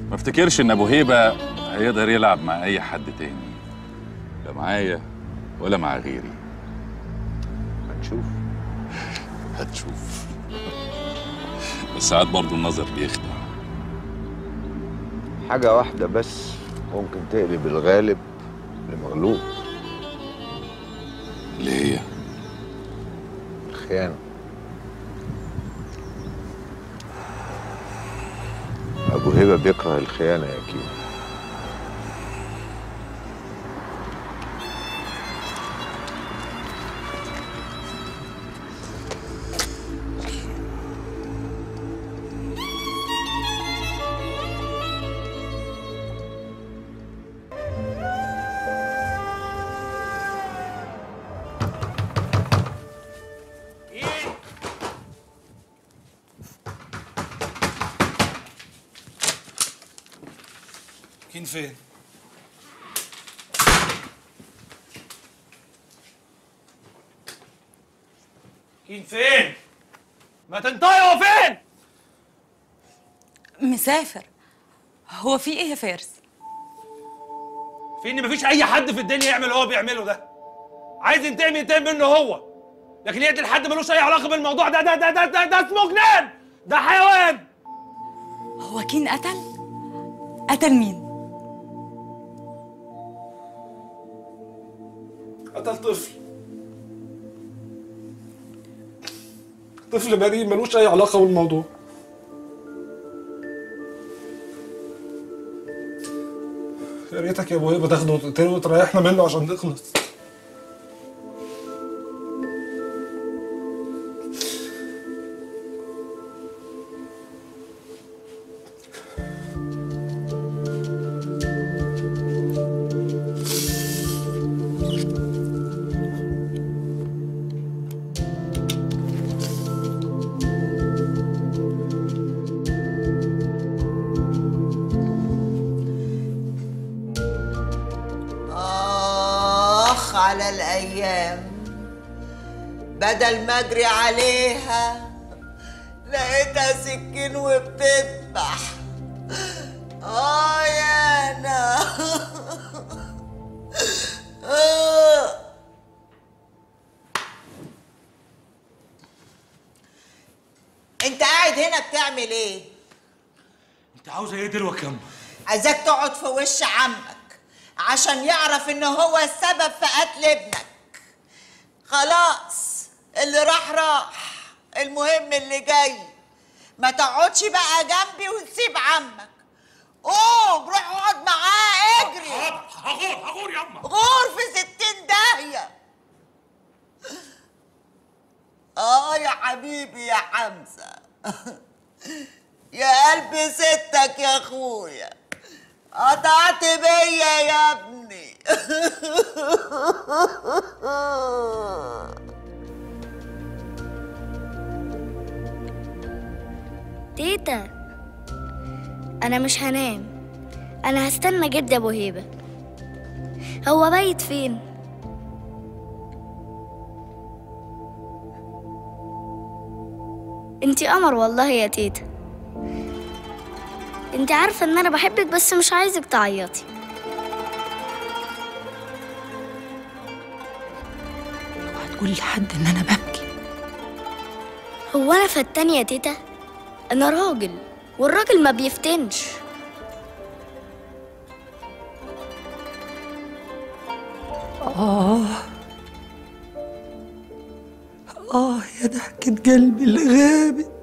ما افتكرش ان ابو هيبه هيقدر يلعب مع اي حد تاني لا معايا ولا مع غيري هنشوف هتشوف بس ساعات برضه النظر بيخدع حاجة واحدة بس ممكن تقلب الغالب لمغلوب اللي هي الخيانة أبو هبة بيكره الخيانة يا كيمو كين فين؟ كين فين؟ ما تنطقي هو فين؟ مسافر هو في ايه يا فارس في ان مفيش اي حد في الدنيا يعمل اللي هو بيعمله ده عايز ينتقم ينتقم منه هو لكن يقتل حد ملوش اي علاقه بالموضوع ده ده ده ده ده, ده اسمه جنان ده حيوان هو كين قتل قتل مين قتل طفل طفل بريء ملوش اي علاقه بالموضوع يا ريتك يا ابو هيبه تاخده وتقتله وتريحنا منه عشان نخلص آخ على الأيام بدل ما أجري عليها لقيتها سكين وبتذبح آه يا أنا آه. أنت قاعد هنا بتعمل إيه؟ انت عاوزه ايه دلوقتي كم عايزاك تقعد في وش عمك عشان يعرف ان هو السبب في قتل ابنك خلاص اللي راح راح المهم اللي جاي ما تقعدش بقى جنبي وتسيب عمك قوم روح اقعد معاه اجري هغور هغور يما غور في ستين داهية اه يا حبيبي يا حمزة يا قلب ستك يا اخويا قطعت بيا يا ابني تيتا انا مش هنام انا هستنى جدي ابو هيبه هو بايت فين انتي قمر والله يا تيتا انتي عارفه ان انا بحبك بس مش عايزك تعيطي هتقول لحد ان انا ببكي هو انا فتان يا تيتا انا راجل والراجل ما بيفتنش آه آه يا ضحكة قلبي اللي غابت